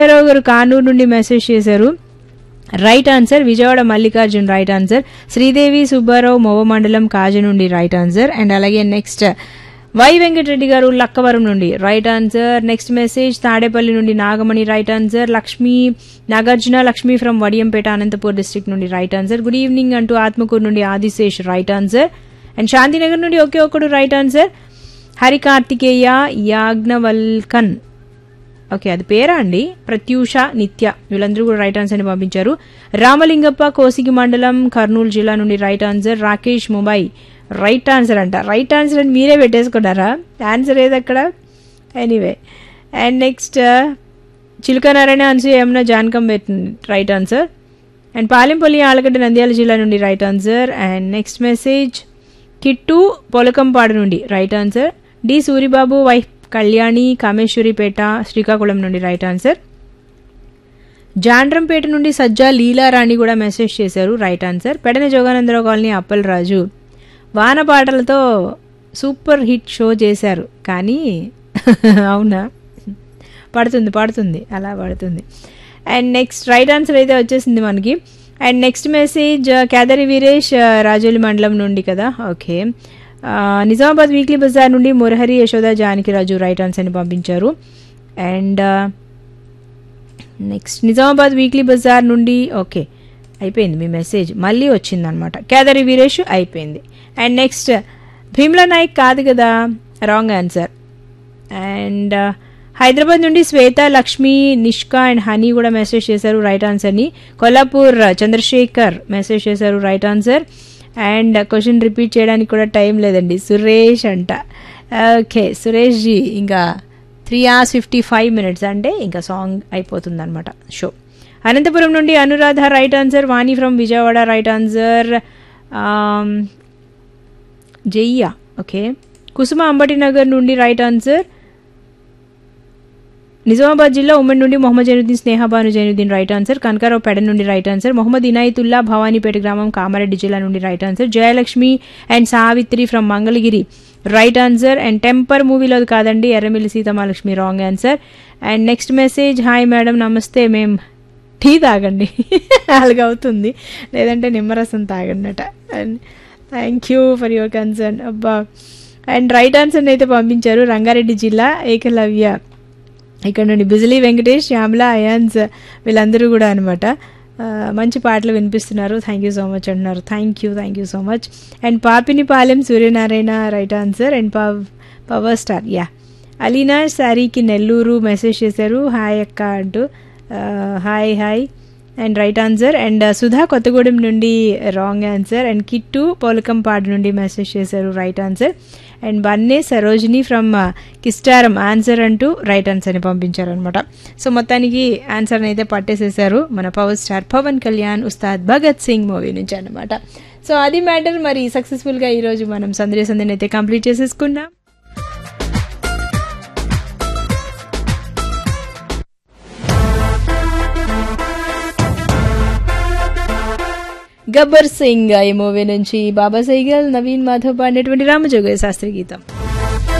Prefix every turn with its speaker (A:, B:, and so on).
A: రావు గారు కానూరు నుండి మెసేజ్ చేశారు right answer Vijayawada Mallikarjun right answer Sridevi Subbarao Movva మండలం కాజు నుండి రైట్ ఆన్సర్ అండ్ అలాగే నెక్స్ట్ వై వెంకటరెడ్డి గారు లక్కవరం నుండి right answer next message Tadepalli నుండి Nagamani right answer Lakshmi Nagarjuna Lakshmi from Vadiyampeta Anantapur district నుండి రైట్ ఆన్సర్ గుడ్ ఈవినింగ్ అంటూ ఆత్మకూరు నుండి Adishesh right answer and Shantinagar నుండి ఒకే ఒక్కడు right answer Hari Karthikeya Yajnavalkan okay అది పేరా అండి ప్రత్యూష నిత్య వీళ్ళందరూ కూడా రైట్ ఆన్సర్ ని పంపించారు రామలింగప్ప కోసిగి మండలం కర్నూలు జిల్లా నుండి right answer Rakesh Mumbai right answer అంట రైట్ ఆన్సర్ అని మీరే పెట్టేసుకున్నారా ఆన్సర్ ఏది అక్కడ ఎనీవే అండ్ నెక్స్ట్ చిలుకనారాయణ అన్సూ ఏమన్నా జానకం పెట్టింది right answer and Palempalli Allagadda Nandyal జిల్లా నుండి right answer and next message Kittu Polakampadu నుండి right answer D Suribabu wife Kalyani Kameswaripeta Srikakulam నుండి రైట్ ఆన్సర్ జాండ్రంపేట నుండి సజ్జా లీలారాణి కూడా మెసేజ్ చేశారు right answer Pedana Joganandarao colony Appalaraju వాన పాటలతో సూపర్ హిట్ షో చేశారు కానీ అవునా పడుతుంది పడుతుంది అలా పడుతుంది అండ్ నెక్స్ట్ రైట్ ఆన్సర్ అయితే వచ్చేసింది మనకి and next message Kedari Veeresh Rajoli మండలం నుండి కదా ఓకే నిజామాబాద్ వీక్లీ బజార్ నుండి మురహరి యశోద జానకిరాజు రైట్ ఆన్సర్ని పంపించారు and next Nizamabad weekly bazaar నుండి ఓకే అయిపోయింది మీ మెసేజ్ మళ్ళీ వచ్చిందనమాట కేదరి వీరేష్ అయిపోయింది అండ్ నెక్స్ట్ భీమ్లా నాయక్ కాదు కదా రాంగ్ ఆన్సర్ అండ్ హైదరాబాద్ నుండి శ్వేత లక్ష్మి నిష్కా అండ్ హనీ కూడా మెసేజ్ చేశారు రైట్ ఆన్సర్ని కొల్లాపూర్ చంద్రశేఖర్ మెసేజ్ చేశారు right answer and question repeat చేయడానికి కూడా టైం లేదండి సురేష్ అంట ఓకే సురేష్ జీ ఇంకా three hours fifty five minutes అంటే ఇంకా సాంగ్ అయిపోతుంది అనమాట షో అనంతపురం నుండి Anuradha right answer Vani from Vijayawada right answer Jayya okay Kusuma Ambati Nagar నుండి రైట్ ఆన్సర్ నిజామాబాద్ జిల్లా ఉమ్మడి నుండి మొహమ్మద్ జైనుద్దీన్ స్నేహబాను జైనుద్దీన్ రైట్ ఆన్సర్ కనకారావు పెడ నుండి రైట్ ఆన్సర్ మొహమ్మద్ ఇనాయతుల్లా భవానీపేట గ్రామం కామారెడ్డి జిల్లా నుండి right answer Jayalakshmi and Savitri from Mangalagiri right answer and Temper మూవీలో కాదండి Erramilli Seethamalakshmi wrong answer and next message hi madam namaste మేం టీ తాగండి అలాగ అవుతుంది లేదంటే నిమ్మరసం తాగండట and thank you for your concern అబ్బా అండ్ రైట్ ఆన్సర్ని అయితే పంపించారు రంగారెడ్డి జిల్లా ఏకలవ్య ఇక్కడ నుండి బిజిలీ వెంకటేష్ శ్యామల అయాన్స్ వీళ్ళందరూ కూడా అనమాట మంచి పాటలు వినిపిస్తున్నారు థ్యాంక్ యూ సో మచ్ అంటున్నారు thank you thank you so much and Papinipalem Suryanarayana right answer and పవ్ పవర్ స్టార్ యా అలీనా శారీకి నెల్లూరు మెసేజ్ చేశారు హాయ్ అక్క అంటూ hi hi and right answer and Sudha Kothagudem నుండి wrong answer and Kittu Polakampadu నుండి మెసేజ్ చేశారు right answer and Banne Sarojini from Kistaram answer అంటూ రైట్ ఆన్సర్ని పంపించారనమాట సో మొత్తానికి ఆన్సర్ని అయితే పట్టేసేసారు మన power star Pawan Kalyan Ustaad Bhagat Singh movie నుంచి అనమాట సో అది మ్యాటర్ మరి సక్సెస్ఫుల్గా ఈరోజు మనం సందేశ సందేని అయితే కంప్లీట్ చేసేసుకున్నాం గబ్బర్ సింగ్ ఈ మూవీ నుంచి బాబా సైగల్ నవీన్ మాధవ్ పాడినటువంటి రామజోగయ్య శాస్త్రి గీతం